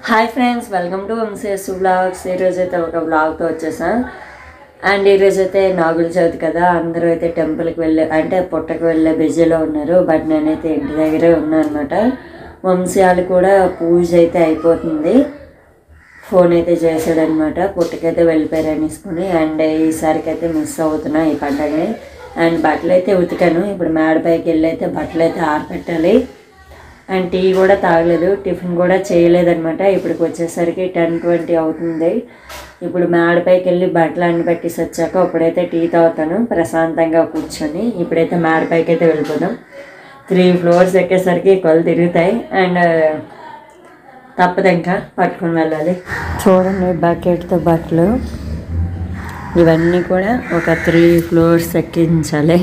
hi friends welcome to Vamshi's vlogs ఈరోజు అయితే ఒక వ్లాగ్తో వచ్చేసాం అండ్ ఈరోజు అయితే నాగుల చవితి కదా అందరూ అయితే టెంపుల్కి వెళ్ళే అంటే పుట్టకు వెళ్ళే బిజీలో ఉన్నారు బట్ నేనైతే ఇంటి దగ్గరే ఉన్నాను అనమాట వంశీయాలు కూడా పూజ అయితే అయిపోతుంది ఫోన్ అయితే చేశాడనమాట పుట్టకైతే వెళ్ళిపోయారు అనేసుకుని అండ్ ఈసారికి అయితే మిస్ అవుతున్నా ఈ పండగని అండ్ బట్టలు అయితే ఉతికాను ఇప్పుడు మేడపైకి వెళ్ళి అయితే బట్టలు అయితే ఆరబెట్టాలి అండ్ టీ కూడా తాగలేదు టిఫిన్ కూడా చేయలేదన్నమాట ఇప్పటికి వచ్చేసరికి టెన్ ట్వంటీ అవుతుంది ఇప్పుడు మేడపైకి వెళ్ళి బట్టలు అన్ని పెట్టేసి వచ్చాక ఇప్పుడైతే టీ తాగుతాను ప్రశాంతంగా కూర్చొని ఇప్పుడైతే మేడపైకి అయితే వెళ్ళిపోదాం త్రీ ఫ్లోర్స్ ఎక్కేసరికి కళ్ళు తిరుగుతాయి అండ్ తప్పదు ఇంకా పట్టుకొని వెళ్ళాలి చూడండి బకెట్తో బట్టలు ఇవన్నీ కూడా ఒక త్రీ ఫ్లోర్స్ ఎక్కించాలి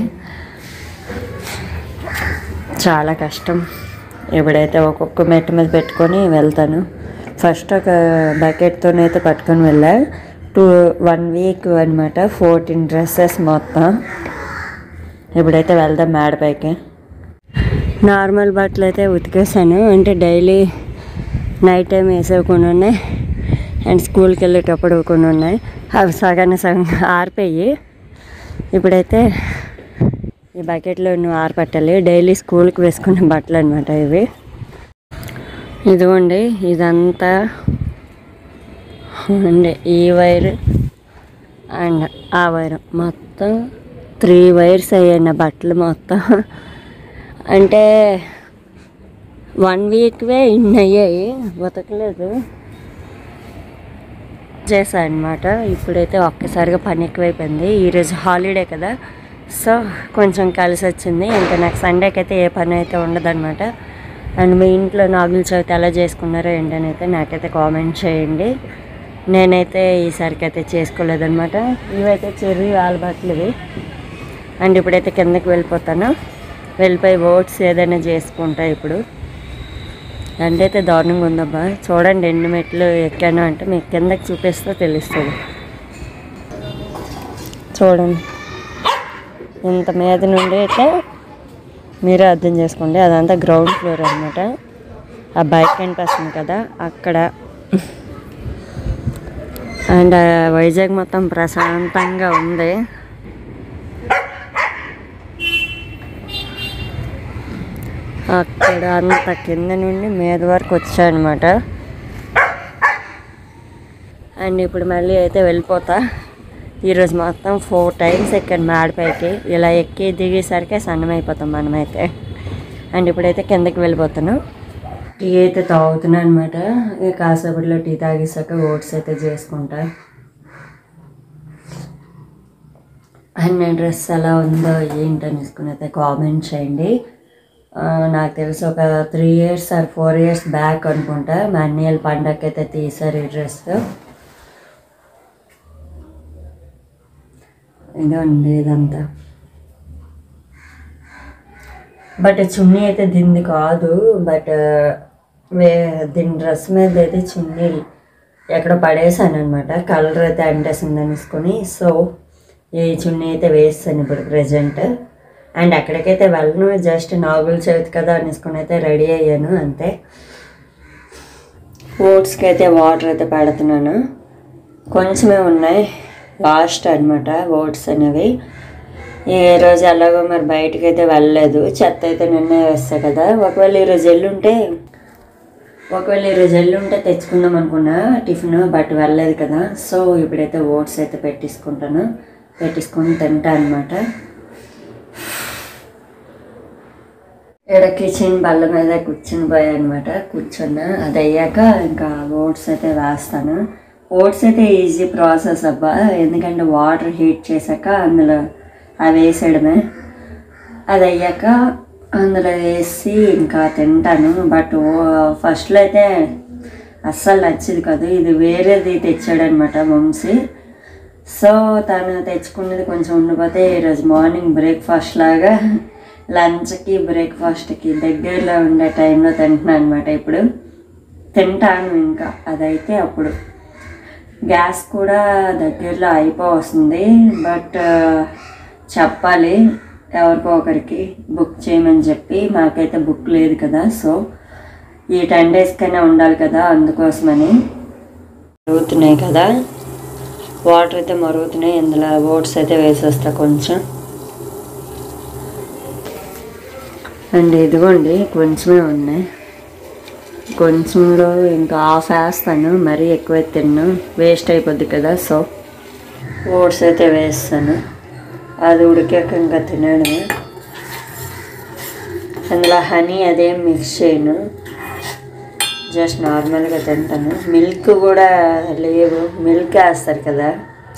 చాలా కష్టం ఇప్పుడైతే ఒక్కొక్క మెట్టు మీద పెట్టుకొని వెళ్తాను ఫస్ట్ ఒక బకెట్తోనైతే పట్టుకొని వెళ్ళా టూ వన్ వీక్ అనమాట ఫోర్టీన్ డ్రెస్సెస్ మొత్తం ఇప్పుడైతే వెళ్దాం మేడపైకి నార్మల్ బట్టలు అయితే ఉతికేసాను అంటే డైలీ నైట్ టైం వేసేవి కొన్ని ఉన్నాయి అండ్ స్కూల్కి వెళ్ళేటప్పుడు కొన్ని ఉన్నాయి అవి సగాన్ని సగం ఆరిపోయి ఇప్పుడైతే ఈ బకెట్లో నువ్వు ఆరపెట్టాలి డైలీ స్కూల్కి వేసుకునే బట్టలు అనమాట ఇవి ఇదిగోండి ఇదంతా అండి ఈ వైర్ అండ్ ఆ వైర్ మొత్తం త్రీ వైర్స్ అయ్యాయి నా బట్టలు మొత్తం అంటే వన్ వీక్వే ఇన్ని అయ్యాయి బతకలేదు చేశాను అనమాట ఇప్పుడైతే ఒక్కసారిగా పని ఎక్కువైపోయింది ఈరోజు హాలిడే కదా సో కొంచెం కలిసి వచ్చింది ఇంకా నాకు సండేకి అయితే ఏ పని అయితే ఉండదన్నమాట అండ్ మీ ఇంట్లో నాగుల చవితి ఎలా చేసుకున్నారో ఏంటని అయితే నాకైతే కామెంట్ చేయండి నేనైతే ఈసారికి అయితే చేసుకోలేదన్నమాట ఇవైతే చెర్రీ వాళ్ళ బట్టలు ఇవి అండ్ ఇప్పుడైతే కిందకి వెళ్ళిపోతాను వెళ్ళిపోయి ఓట్స్ ఏదైనా చేసుకుంటా ఇప్పుడు అంటే అయితే దారుణంగా ఉందబ్బా చూడండి ఎన్ని మెట్లు ఎక్కాను అంటే మీకు కిందకి చూపిస్తే తెలుస్తుంది చూడండి ఇంత మీద నుండి అయితే మీరే అర్థం చేసుకోండి అదంతా గ్రౌండ్ ఫ్లోర్ అనమాట ఆ బైక్ కనిపిస్తుంది కదా అక్కడ అండ్ వైజాగ్ మొత్తం ప్రశాంతంగా ఉంది అక్కడ అంత కింద నుండి మీద వరకు వచ్చాయన్నమాట అండ్ ఇప్పుడు మళ్ళీ అయితే వెళ్ళిపోతా ఈరోజు మొత్తం ఫోర్ టైమ్స్ ఎక్కాను మేడపైకి ఇలా ఎక్కి దిగేసరికి సన్నం అయిపోతాం మనమైతే అండ్ ఇప్పుడైతే కిందకి వెళ్ళిపోతాను టీ అయితే తాగుతున్నాను అనమాట ఇక కాసేపట్లో టీ తాగేసాక ఓట్స్ అయితే చేసుకుంటా అండ్ నా డ్రెస్ ఎలా ఉందో ఏంటని తీసుకుని అయితే కామెంట్ చేయండి ఆ, నాకు తెలిసి ఒక three years or four years back అనుకుంటా మా అన్నయ్యల పండగకి అయితే తీసారు ఈ డ్రెస్ ఇదండి ఇదంతా బట్ చున్నీ అయితే దీనిది కాదు బట్ వే దీని డ్రెస్ మీద అయితే చున్నీ ఎక్కడో పడేసాను అనమాట కలర్ అయితే అంటేసింది అనేసుకొని సో ఈ చున్నీ అయితే వేస్తాను ఇప్పుడు ప్రజెంట్ అండ్ ఎక్కడికైతే వెళ్ళను జస్ట్ నాగుల చవితి కదా అనేసుకొని అయితే రెడీ అయ్యాను అంతే ఓట్స్కి అయితే వాటర్ అయితే పెడుతున్నాను కొంచెమే ఉన్నాయి లాస్ట్ అనమాట ఓట్స్ అనేవి ఈ రోజు ఎలాగో మరి బయటకు అయితే వెళ్ళలేదు చెత్త అయితే నిన్నే వేస్తా కదా ఒకవేళ ఈరోజు ఎల్లుంటే ఒకవేళ ఈరోజు ఎల్లుంటే తెచ్చుకుందాం అనుకున్నా టిఫిన్ బట్ వెళ్ళలేదు కదా సో ఇప్పుడైతే ఓట్స్ అయితే పెట్టేసుకుంటాను పెట్టేసుకొని తింటా అనమాట ఇక్కడ కిచెన్ బల్ల మీద కూర్చుని పోయా అనమాట కూర్చున్నా అది అయ్యాక ఇంకా ఓట్స్ అయితే వేస్తాను ఓట్స్ అయితే ఈజీ ప్రాసెస్ అబ్బా ఎందుకంటే వాటర్ హీట్ చేశాక అందులో అవి వేసేయడమే అది అయ్యాక అందులో వేసి ఇంకా తింటాను బట్ ఫస్ట్లో అయితే అస్సలు నచ్చేది కాదు ఇది వేరేది తెచ్చాడనమాట వంశీ సో తను తెచ్చుకున్నది కొంచెం ఉండిపోతే ఈరోజు మార్నింగ్ బ్రేక్ఫాస్ట్ లాగా లంచ్కి బ్రేక్ఫాస్ట్కి దగ్గరలో ఉండే టైంలో తింటున్నాను అనమాట ఇప్పుడు తింటాను ఇంకా అదైతే అప్పుడు గ్యాస్ కూడా దగ్గరలో అయిపోవస్తుంది బట్ చెప్పాలి ఎవరికో ఒకరికి బుక్ చేయమని చెప్పి మాకైతే బుక్ లేదు కదా సో ఈ టెన్ డేస్కైనా ఉండాలి కదా అందుకోసమని మరుగుతున్నాయి కదా వాటర్ అయితే మరుగుతున్నాయి ఇందులో ఓట్స్ అయితే వేసేస్తా కొంచెం అండ్ ఇదిగోండి కొంచెమే ఉన్నాయి కొంచెంలో ఇంకా హాఫ్ వేస్తాను మరీ ఎక్కువ తిన్ను వేస్ట్ అయిపోద్ది కదా సో ఓట్స్ అయితే వేస్తాను అది ఉడికాక ఇంకా తినడమే అందులో హనీ అదేం మిక్స్ చేయను జస్ట్ నార్మల్గా తింటాను మిల్క్ కూడా లేవు మిల్క్ వేస్తారు కదా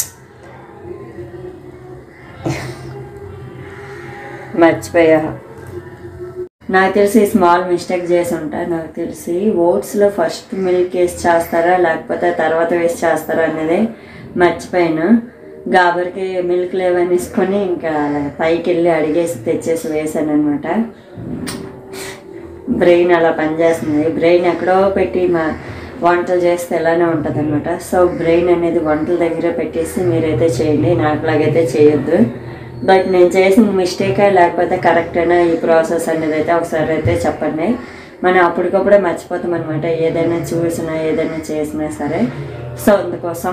మర్చిపోయా నాకు తెలిసి స్మాల్ మిస్టేక్ చేసి ఉంటా నాకు తెలిసి ఓట్స్లో ఫస్ట్ మిల్క్ వేసి చేస్తారా లేకపోతే తర్వాత వేసి చేస్తారా అనేది మర్చిపోయాను గాబరికి మిల్క్ లేవని తీసుకొని ఇంకా పైకి వెళ్ళి అడిగేసి తెచ్చేసి వేసాను అనమాట బ్రెయిన్ అలా పనిచేస్తుంది బ్రెయిన్ ఎక్కడో పెట్టి మా వంటలు చేస్తే ఎలానే ఉంటుంది అనమాట సో బ్రెయిన్ అనేది వంటల దగ్గర పెట్టేసి మీరైతే చేయండి నాకులాగైతే చేయొద్దు బట్ నేను చేసిన మిస్టేకా లేకపోతే కరెక్టేనా ఈ ప్రాసెస్ అనేది అయితే ఒకసారి అయితే చెప్పండి మనం అప్పటికప్పుడే మర్చిపోతాం అనమాట ఏదైనా చూసినా ఏదైనా చేసినా సరే సో అందుకోసం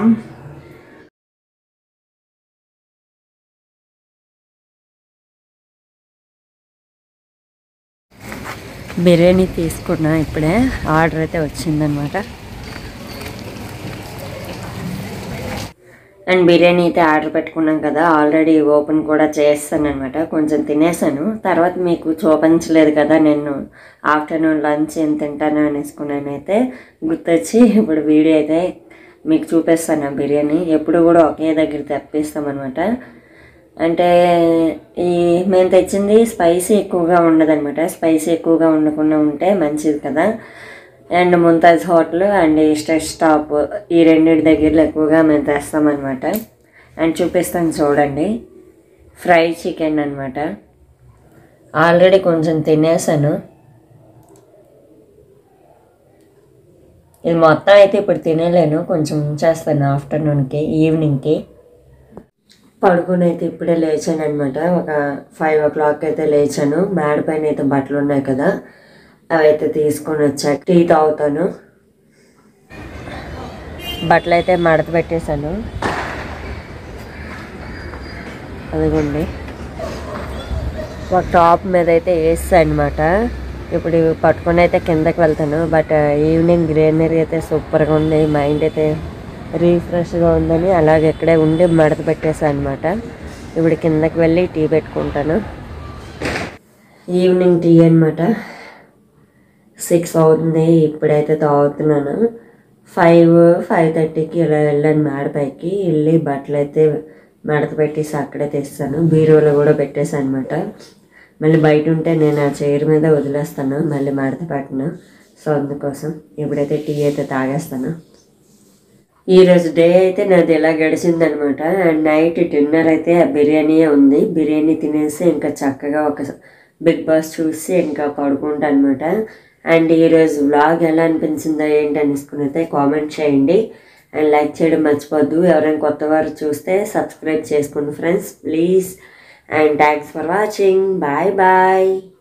బిర్యానీ తీసుకున్నా ఇప్పుడే ఆర్డర్ అయితే వచ్చిందనమాట అండ్ బిర్యానీ అయితే ఆర్డర్ పెట్టుకున్నాం కదా ఆల్రెడీ ఓపెన్ కూడా చేస్తాను అనమాట కొంచెం తినేసాను తర్వాత మీకు చూపించలేదు కదా నేను ఆఫ్టర్నూన్ లంచ్ ఏం తింటాను అనేసుకున్నాను అయితే గుర్తొచ్చి ఇప్పుడు వీడియో అయితే మీకు చూపిస్తాను ఆ బిర్యానీ ఎప్పుడు కూడా ఒకే దగ్గర తెప్పిస్తాం అనమాట అంటే ఈ మేము తెచ్చింది స్పైసీ ఎక్కువగా ఉండదన్నమాట స్పైసీ ఎక్కువగా ఉండకుండా ఉంటే మంచిది కదా and Mumtaz hotel and stress stop ఈ రెండింటి దగ్గరలో ఎక్కువగా మేము తెస్తామన్నమాట అండ్ చూపిస్తాను చూడండి ఫ్రై చికెన్ అనమాట ఆల్రెడీ కొంచెం తినేసాను ఇది మొత్తం అయితే ఇప్పుడు తినలేను కొంచెం ఉంచేస్తాను ఆఫ్టర్నూన్కి ఈవినింగ్కి పడుకుని అయితే ఇప్పుడే లేచాను అనమాట ఒక ఫైవ్ ఓ క్లాక్ అయితే లేచాను మేడ పైన అయితే బట్టలు ఉన్నాయి కదా అవి అయితే తీసుకొని వచ్చాక టీ తాగుతాను బట్టలు అయితే మడత పెట్టేశాను అదిగోండి ఒక టాప్ మీద అయితే వేస్తాను అనమాట ఇప్పుడు ఇవి పట్టుకొని అయితే కిందకి వెళ్తాను బట్ ఈవినింగ్ గ్రీనరీ అయితే సూపర్గా ఉంది మైండ్ అయితే రీఫ్రెష్గా ఉందని అలాగే ఇక్కడే ఉండి మడత పెట్టేసాను అనమాట ఇప్పుడు కిందకి వెళ్ళి టీ పెట్టుకుంటాను ఈవినింగ్ టీ అనమాట సిక్స్ అవుతుంది ఇప్పుడైతే తాగుతున్నాను ఫైవ్ ఫైవ్ థర్టీకి ఇలా వెళ్ళాను మేడపైకి వెళ్ళి బట్టలు అయితే మడత పెట్టేసి అక్కడే తెస్తాను బీరువాలో కూడా పెట్టేసాను అనమాట మళ్ళీ బయట ఉంటే నేను ఆ చైర్ మీద వదిలేస్తాను మళ్ళీ మడత పెట్టను సో అందుకోసం ఇప్పుడైతే టీ అయితే తాగేస్తాను ఈరోజు డే అయితే నాది ఇలా గడిచిందనమాట అండ్ నైట్ డిన్నర్ అయితే ఆ బిర్యానీయే ఉంది బిర్యానీ తినేసి ఇంకా చక్కగా ఒక బిగ్ బాస్ చూసి ఇంకా పడుకుంటా అనమాట అండ్ ఈరోజు వ్లాగ్ ఎలా అనిపించిందో ఏంటి అనేసుకుని అయితే కామెంట్ చేయండి అండ్ లైక్ చేయడం మర్చిపోద్దు ఎవరైనా కొత్త వారు చూస్తే సబ్స్క్రైబ్ చేసుకోండి friends please and thanks for watching bye bye